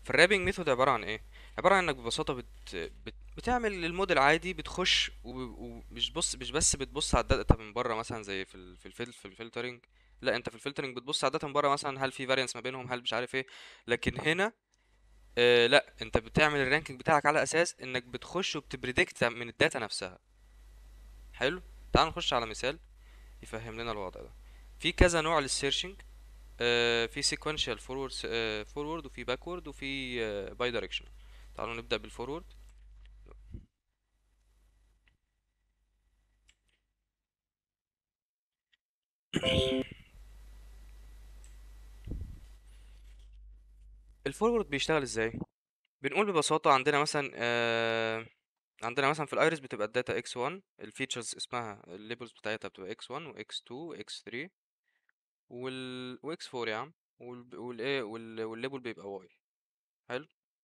فالرابنج ميثود عباره عن ايه عباره عن انك ببساطه بت... بت... بتعمل الموديل عادي بتخش وب- ومش بص مش بس بتبص على الداتا من بره مثلا زي في ال... في الفيل... في الفلترنج لا انت في الفلترنج بتبص على الداتا من بره مثلا هل في فاريانس ما بينهم هل مش عارف ايه لكن هنا آه لا انت بتعمل الرانكينج بتاعك على اساس انك بتخش وبتبريدكت من الداتا نفسها حلو تعال نخش على مثال يفهم لنا الوضع ده في كذا نوع للسيرشنج آه في سيكونشال فورورد فورورد وفي باكورد وفي باي دايركشن تعالوا نبدأ بالفورورد الفورورد بيشتغل ازاي بنقول ببساطة عندنا مثلا آه عندنا مثلا في الايرس بتبقى الداتا x1 الفيتشرز اسمها الليبلز بتاعتها بتبقى x1 و x2 و x3 وال و x4 يا عم وال والايه وال... والليبل بيبقى y حلو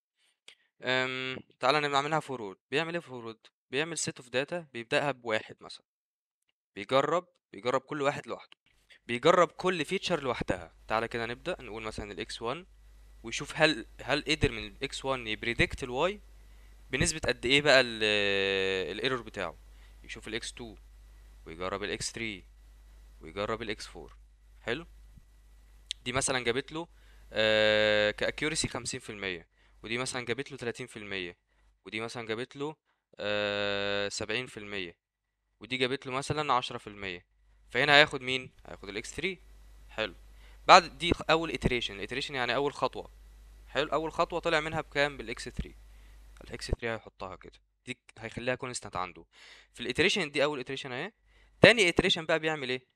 أم... تعالى نعملها فورورد بيعمل ايه فورورد بيعمل set of data بيبدأها بواحد مثلا بيجرب بيجرب كل واحد لوحده بيجرب كل فيتشر لوحدها تعالى كده نبدأ نقول مثلا ال x1 ويشوف هل هل قدر من ال x1 يبريدكت ال y بنسبة قد ايه بقى الايرور بتاعه يشوف ال x2 ويجرب ال x3 ويجرب ال x4 حلو دي مثلا جابت له آه كاكيورسي 50% ودي مثلا جابت له 30% ودي مثلا جابت له آه 70% ودي جابت له مثلا 10% فهنا هياخد مين هياخد ال x3 حلو بعد دي اول iteration الiteration يعني اول خطوة حلو اول خطوة طلع منها بكام بالاكس 3 الاكس 3 هيحطها كده دي هيخليها كونستانت عنده في الاتريشن دي اول iteration اهي تاني iteration بقى بيعمل ايه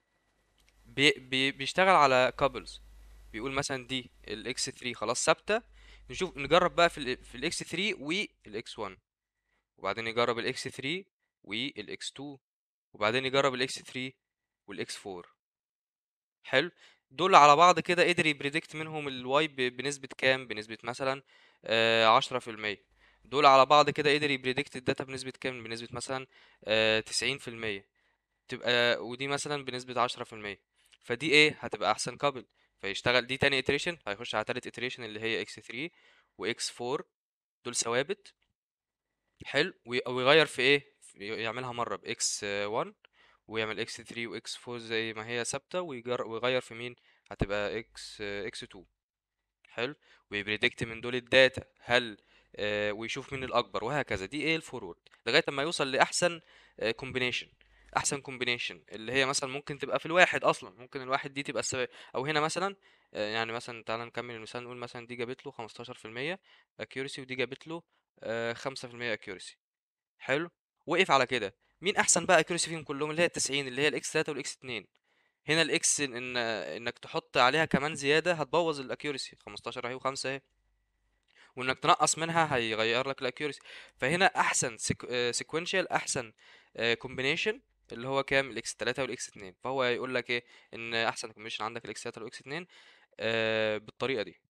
بي بي بيشتغل على كابلز بيقول مثلا دي الاكس 3 خلاص ثابته نشوف نجرب بقى في ال في الاكس 3 والاكس 1 وبعدين يجرب الاكس 3 والاكس 2 وبعدين يجرب الاكس 3 والاكس 4 حلو دول على بعض كده قدر يبريدكت منهم الواي بنسبة كام بنسبة مثلا عشرة في المية دول على بعض كده قدر يبريدكت الداتا بنسبة كام بنسبة مثلا تسعين في المية تبقى ودي مثلا بنسبة عشرة في المية فدي ايه هتبقى احسن كابل فيشتغل دي تاني iteration هيخش على تالت iteration اللي هي x 3 و x 4 دول ثوابت حلو وي- ويغير في ايه في- يعملها مرة ب x 1 ويعمل x 3 و x 4 زي ما هي ثابتة ويجر- ويغير في مين هتبقى x x 2 حلو ويبريدكت من دول الداتا هل آه ويشوف مين الاكبر وهكذا دي ايه الفورورد لغايه ما يوصل لاحسن كومبينيشن احسن كومبينيشن اللي هي مثلا ممكن تبقى في الواحد اصلا ممكن الواحد دي تبقى السبب او هنا مثلا آه يعني مثلا تعالى نكمل المثال نقول مثلا دي جابت له 15% accuracy ودي جابت له آه 5% accuracy حلو وقف على كده مين احسن بقى accuracy فيهم كلهم اللي هي 90 اللي هي الاكس 3 والاكس 2 هنا الاكس ان انك تحط عليها كمان زياده هتبوظ الاكيورسي 15 اهي و5 اهي وانك تنقص منها هيغير لك الاكيورسي فهنا احسن سيكوينشال احسن كومبينيشن اللي هو كام الاكس 3 والاكس 2 فهو هيقول لك ايه ان احسن كومبينيشن عندك الاكس 3 والاكس 2 آه، بالطريقه دي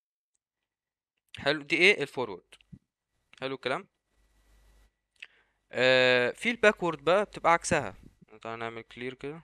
حلو دي ايه الفورورد حلو الكلام آه، في الباكورد بقى بتبقى عكسها تعالى نعمل كلير كده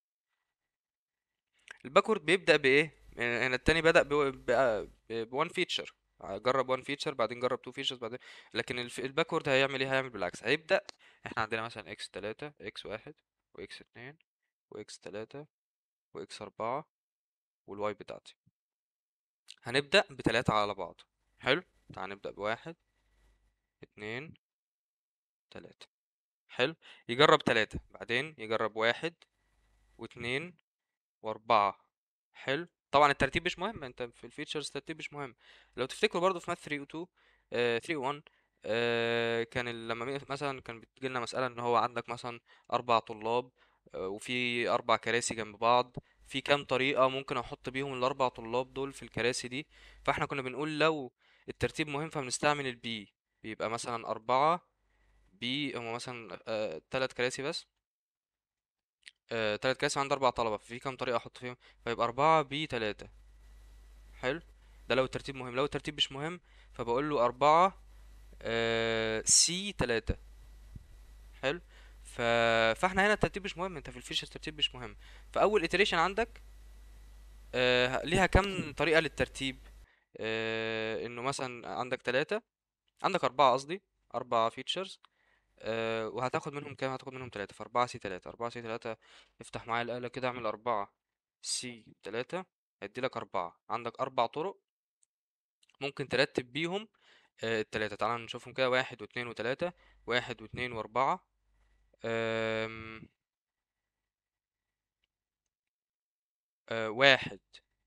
الباكورد بيبدأ بإيه؟ يعني هنا التاني بدأ بوان فيتشر جرب وان فيتشر بعدين جرب تو فيتشرز بعدين لكن الف- الباكورد هيعمل ايه؟ هيعمل بالعكس هيبدأ احنا عندنا مثلا اكس تلاتة اكس واحد واكس اتنين واكس تلاتة واكس أربعة والواي بتاعتي هنبدأ بتلاتة على بعض حلو؟ تعال نبدأ بواحد اتنين تلاتة حلو؟ يجرب تلاتة بعدين يجرب واحد واتنين واربعة حلو طبعا الترتيب مش مهم انت في الفيتشرز الترتيب مش مهم لو تفتكروا برضو في ماث 3 و 2 آه 3 و 1 آه كان ال- لما مي- مثلا كان بتجي لنا مسألة ان هو عندك مثلا اربع طلاب آه وفي اربع كراسي جنب بعض في كام طريقة ممكن احط بيهم الاربع طلاب دول في الكراسي دي فاحنا كنا بنقول لو الترتيب مهم فبنستعمل البي بيبقى مثلا اربعة بي هما مثلا آه تلات كراسي بس آه، تلات كراسي عند أربع طلبة في كام طريقة أحط فيهم فيبقى أربعة بي تلاتة حلو ده لو الترتيب مهم لو الترتيب مش مهم فبقول له أربعة آه سي تلاتة حلو ف... فاحنا هنا الترتيب مش مهم انت في الفيشر الترتيب مش مهم فأول iteration عندك آه ليها كام طريقة للترتيب آه انه مثلا عندك تلاتة عندك اربعة قصدي اربع فيتشرز آه وهتاخد منهم كام هتاخد منهم تلاتة فاربعة سي تلاتة اربعة سي تلاتة افتح معايا الآلة كده اعمل اربعة سي تلاتة هيديلك اربعة عندك اربع طرق ممكن ترتب بيهم آه التلاتة تعال نشوفهم كده واحد واتنين وتلاتة واحد واتنين واربعة آم، آه واحد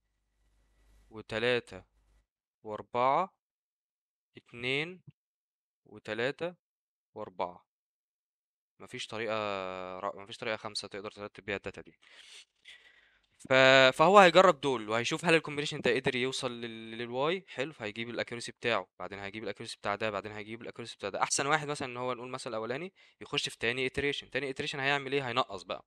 وتلاتة واربعة اتنين وتلاتة واربعة مفيش طريقة را- مفيش طريقة خمسة تقدر ترتب بيها الداتا دي ف... فهو هيجرب دول وهيشوف هل الكومبينيشن ده قدر يوصل لل... للواي حلو فهيجيب الاكيورسي بتاعه بعدين هيجيب الاكيورسي بتاع ده بعدين هيجيب الاكيورسي بتاع ده احسن واحد مثلا ان هو نقول مثلا الاولاني يخش في تاني iteration تاني iteration هيعمل ايه هينقص بقى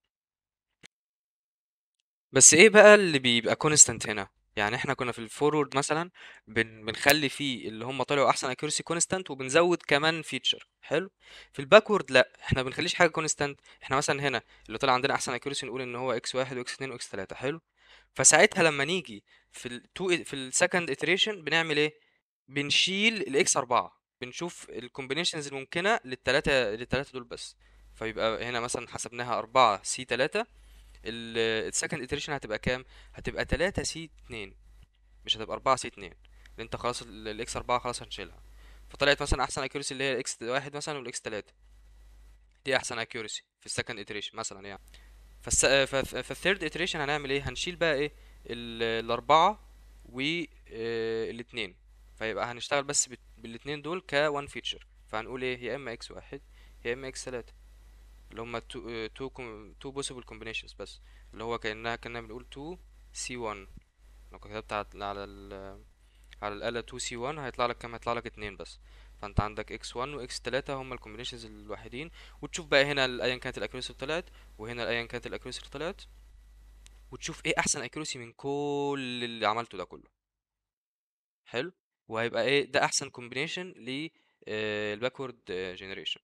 بس ايه بقى اللي بيبقى كونستانت هنا يعني احنا كنا في الفورورد مثلا بن بنخلي فيه اللي هم طلعوا احسن اكيورسي كونستانت وبنزود كمان فيتشر حلو في الباكورد لا احنا بنخليش حاجه كونستانت احنا مثلا هنا اللي طلع عندنا احسن اكيورسي نقول ان هو اكس واحد واكس اتنين واكس تلاته حلو فساعتها لما نيجي في ال two في السكند iteration بنعمل ايه بنشيل الاكس اربعة بنشوف الكومبينيشنز الممكنه للتلاته للتلاته دول بس فيبقى هنا مثلا حسبناها أربعة سي تلاتة السكند iteration هتبقى كام هتبقى 3 سي 2 مش هتبقى 4 سي 2 لان انت خلاص الاكس 4 خلاص هنشيلها فطلعت مثلا احسن accuracy اللي هي الاكس واحد مثلا والاكس 3 دي احسن accuracy في السكند iteration مثلا يعني فالس... ف... ف- فالثيرد iteration هنعمل ايه هنشيل بقى ايه ال... الاربعة والاتنين فيبقى هنشتغل بس بت... بالاتنين دول ك one feature فهنقول ايه يا اما اكس واحد يا اما اكس 3 اللي هما تو تو كوم تو possible combinations بس اللي هو كأنها كنا بنقول 2 C1 لو كتبت على على ال على الآلة 2 C1 هيطلع لك كام هيطلع لك اتنين بس فانت عندك x1 و x3 هما الكومبينيشنز الوحيدين وتشوف بقى هنا ال- ايا كانت الاكيورسي اللي طلعت وهنا ايا كانت الاكيورسي اللي طلعت وتشوف ايه احسن اكيورسي من كل اللي عملته ده كله حلو وهيبقى ايه ده احسن كومبينيشن لل الباكورد جنريشن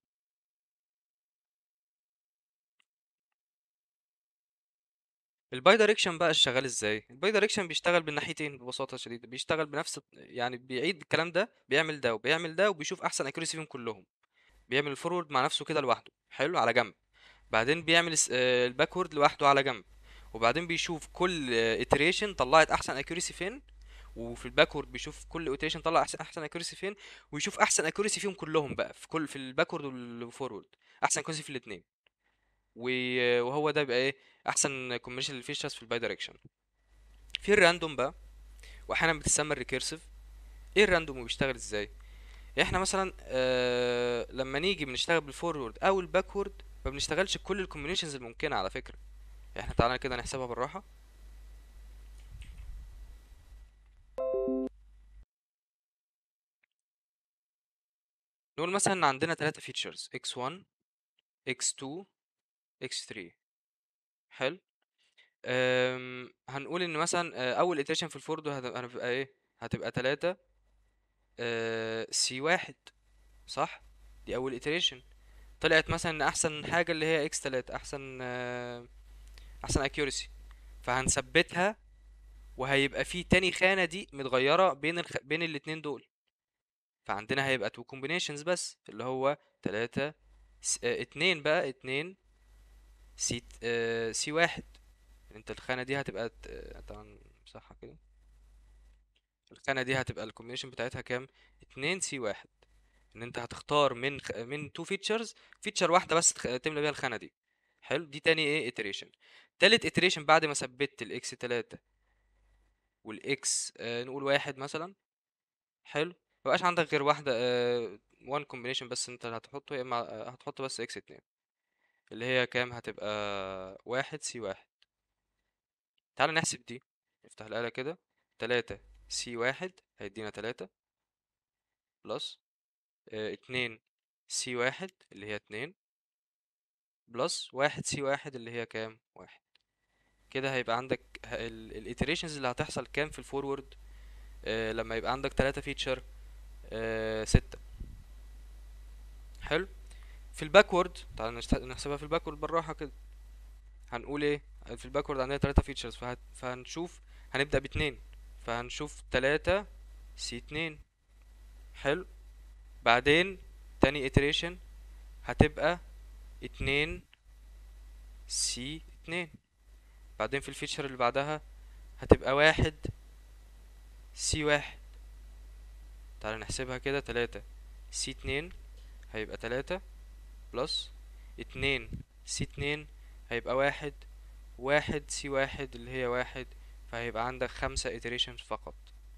الباي دايركشن بقى شغال ازاي الباي دايركشن بيشتغل بالناحيتين ببساطه شديده بيشتغل بنفس يعني بيعيد الكلام ده بيعمل ده وبيعمل ده وبيشوف احسن اكيورسي فيهم كلهم بيعمل الفورورد مع نفسه كده لوحده حلو على جنب بعدين بيعمل الس- آه، الباكورد لوحده على جنب وبعدين بيشوف كل iteration طلعت احسن اكيورسي فين وفي الباكورد بيشوف كل iteration طلع احسن احسن اكيورسي فين ويشوف احسن اكيورسي فيهم كلهم بقى في كل في الباكورد والفورورد احسن اكيورسي في الاثنين وهو ده بيبقى ايه احسن كومبينيشن للفيشرز في الباي دايركشن في الراندوم بقى واحيانا بتسمى الريكيرسيف ايه الراندوم وبيشتغل ازاي احنا مثلا آه لما نيجي بنشتغل بالفورورد او الباكورد ما بنشتغلش بكل الكومبينيشنز الممكنه على فكره احنا تعالى كده نحسبها بالراحه نقول مثلا ان عندنا ثلاثة فيتشرز x1 x2 x3 حلو أم هنقول ان مثلا آه، اول iteration في الفورد هتبقى هتبقى ايه هتبقى 3 سي واحد صح دي اول iteration طلعت مثلا ان احسن حاجه اللي هي x 3 احسن آه، احسن accuracy فهنثبتها وهيبقى في تاني خانه دي متغيره بين الخ... بين الاتنين دول فعندنا هيبقى two combinations بس اللي هو 3 س... آه، اتنين بقى اتنين سي آه، سي واحد انت الخانة دي هتبقى ت- آه، طبعا صح كده الخانة دي هتبقى الكومبينيشن بتاعتها كام اتنين سي واحد ان انت هتختار من خ... من تو فيتشرز فيتشر واحدة بس تخ... تملى بيها الخانة دي حلو دي تاني ايه iteration تالت iteration بعد ما ثبت الاكس تلاتة والاكس آه نقول واحد مثلا حلو مبقاش عندك غير واحدة آه one combination بس انت اللي هتحطه يا اما آه، هتحط بس اكس اتنين اللي هي كام هتبقى واحد سي واحد تعال نحسب دي نفتح الآلة كده تلاتة سي واحد هيدينا تلاتة بلس اه اتنين سي واحد اللي هي اتنين بلس واحد سي واحد اللي هي كام واحد كده هيبقى عندك الاتريشنز اللي هتحصل كام في الفورورد اه لما يبقى عندك تلاتة فيتشر اه ستة حلو في الباكورد تعال نشت- نحسبها في الباكورد بالراحة كده هنقول ايه في الباكورد عندنا تلاتة فيتشرز فهنشوف هنبدأ باتنين فهنشوف تلاتة سي اتنين حلو بعدين تاني iteration هتبقى اتنين سي اتنين بعدين في الفيتشر اللي بعدها هتبقى واحد سي واحد تعالى نحسبها كده تلاتة سي اتنين هيبقى تلاتة بلس اتنين سي اتنين هيبقى واحد واحد سي واحد اللي هي واحد فهيبقى عندك خمسة iterations فقط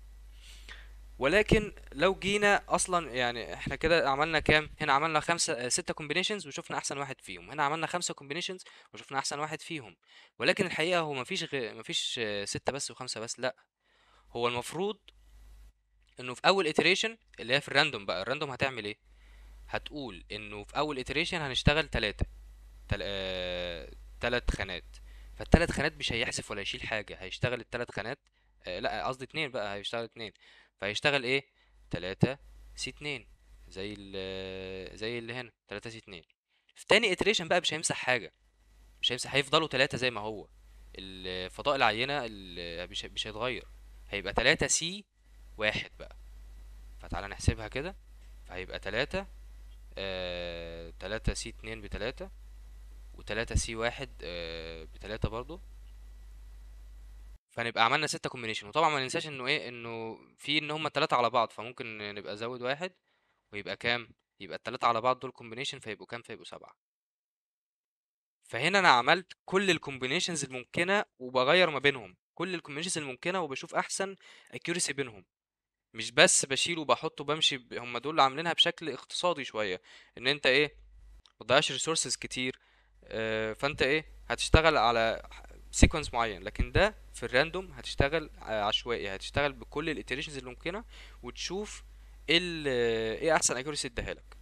ولكن لو جينا اصلا يعني احنا كده عملنا كام هنا عملنا خمسة آه، ستة كومبينيشنز وشفنا احسن واحد فيهم هنا عملنا خمسة كومبينيشنز وشفنا احسن واحد فيهم ولكن الحقيقة هو مفيش غير مفيش آه، ستة بس وخمسة بس لا هو المفروض انه في اول iteration اللي هي في الراندوم بقى الراندوم هتعمل ايه هتقول انه في اول iteration هنشتغل تلاتة تل... آه... تلات خانات فالتلات خانات مش هيحذف ولا يشيل حاجة هيشتغل التلات خانات آه لا قصدي اتنين بقى هيشتغل اتنين فهيشتغل ايه تلاتة سي اتنين زي ال زي اللي هنا تلاتة سي اتنين في تاني iteration بقى مش هيمسح حاجة مش هيمسح هيفضلوا تلاتة زي ما هو الفضاء العينة ال- مش مش هيتغير هيبقى تلاتة سي واحد بقى فتعالى نحسبها كده فهيبقى تلاتة آه تلاتة سي اتنين بتلاتة وتلاتة سي واحد آه بتلاتة برضو فنبقى عملنا ستة كومبينيشن وطبعا ما ننساش انه ايه انه في ان هما التلاتة على بعض فممكن نبقى زود واحد ويبقى كام يبقى التلاتة على بعض دول كومبينيشن فيبقوا كام فيبقوا سبعة فهنا انا عملت كل الكومبينيشنز الممكنة وبغير ما بينهم كل الكومبينيشنز الممكنة وبشوف احسن accuracy بينهم مش بس بشيل وبحط وبمشي ب... هم دول عاملينها بشكل اقتصادي شوية ان انت ايه متضيعش ريسورسز كتير آه، فانت ايه هتشتغل على سيكونس معين لكن ده في الراندوم هتشتغل ع- عشوائي هتشتغل بكل الاتريشنز اللي ممكنه وتشوف ايه ال- ايه احسن اكيورسي اديها لك